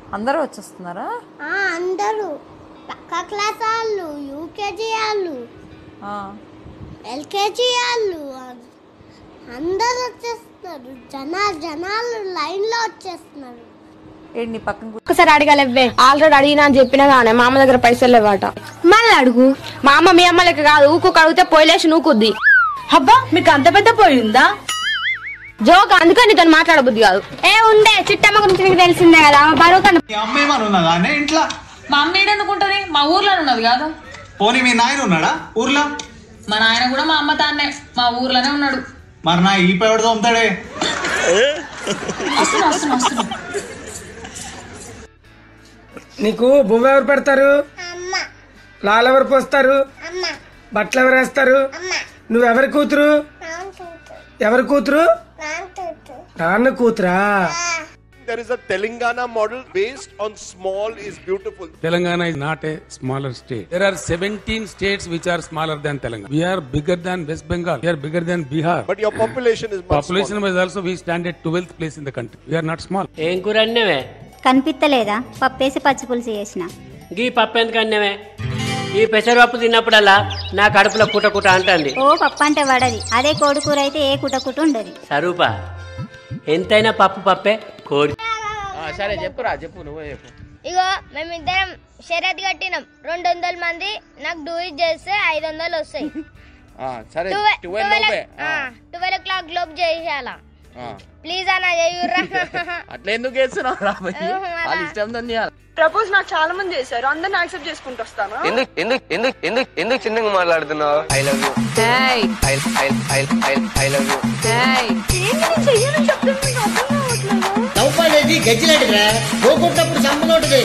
అందరూ వచ్చేస్తున్నారా ఆ, అందరూ పక్క క్లాస్ వాళ్ళు యూకేజీ వాళ్ళు ఆ. ఎల్కేజీ వాళ్ళు అందరూ వచ్చేస్తున్నారు జనాలు జనాలు లైన్లో వచ్చేస్తున్నారు ఏంటి నీ పక్కన కూర్చో- ఒకసారి అడగలేవే ఆల్రెడీ అడిగినా అని చెప్పినా కానీ మా అమ్మ దగ్గర పైసలు లేవాట మళ్ళీ అడుగు మా అమ్మ మీ అమ్మ లెక్క కాదు ఊకు అడిగితే పొయ్యిలేసి నూకుద్ది అబ్బా మీకు అంత పెద్ద పోయి ఉందా జోక్ అందుకని నీతో మాట్లాడబుద్ది కాదు ఏ ఉండే చిట్టమ్మ గురించి నీకు తెలిసిందే కదా ఆమె బరువు కన్నా మీ అమ్మ ఏమని ఉన్నదా అనే ఇంట్లో మా అమ్మ ఏడనుకుంటది మా ఊర్లో ఉన్నది కాదు పోనీ మీ నాయన ఉన్నాడా ఊర్లో మా నాయన కూడా మా అమ్మ తాన్నే మా ఊర్లోనే ఉన్నాడు మరి నా ఈ పెవడు తోముతాడే వస్తున్నా వస్తున్నా వస్తున్నా నీకు బువ్వ ఎవరు పెడతారు అమ్మ లాలు ఎవరు పోస్తారు అమ్మ బట్టలు ఎవరు వేస్తారు అమ్మ నువ్వెవరి కూతురు నాన్న కూతురు ఎవరి కూతురు నాన్న కూతురు నాన్న కూతురా There is a Telangana model based on small is beautiful. Telangana is not a smaller state. There are 17 states which are smaller than Telangana. We are bigger than West Bengal. We are bigger than Bihar. But your population is much Population smaller. wise also we stand at 12th place in the country. We are not small. ఏం కూర అన్నవే కనిపిస్తలేదా పప్పేసి పచ్చి పులుసు చేసిన గీ పప్పు ఎందుకు అన్నవే ఈ పెసరపప్పు తిన్నప్పుడల్లా నా కడుపులో కుట కుట అంటుంది ఓ పప్పు అంటే వడది అదే కోడి కూర అయితే ఏ కుట కుట ఉండదు సరూపా ఎంతైనా పప్పు పప్పే కోడి సరే చెప్పురా చెప్పు నువ్వే చెప్పు ఇగో మేమిద్దరం షరత్ కట్టినాం రెండు వందల మంది నాకు డూ ఇట్ చేస్తే ఐదు వందలు వస్తాయి ఆ, సరే ట్వెల్వ్ ట్వెల్వ్ లోపే ఆ, ట్వెల్వ్ ఓ క్లాక్ లోపు చేసేయాల ఆ. ప్లీజ్ అన్న చేయుర్రా అట్లా ఎందుకు వేస్తున్నావు రా భయ్? వాళ్ళ ఇష్టం తో చేయాలి ప్రపోజ్ నాకు చాలా మంది చేశారు అందరిని యాక్సెప్ట్ చేసుకుంటూ వస్తాను ఎందుకు ఎందుకు ఎందుకు ఎందుకు ఎందుకు చిన్నగా మాట్లాడుతున్నావు I love you I I I I love you నవ్వుపడేది గజ్జిలాంటిదిరా పోగొట్టినప్పుడు సంపనోటిది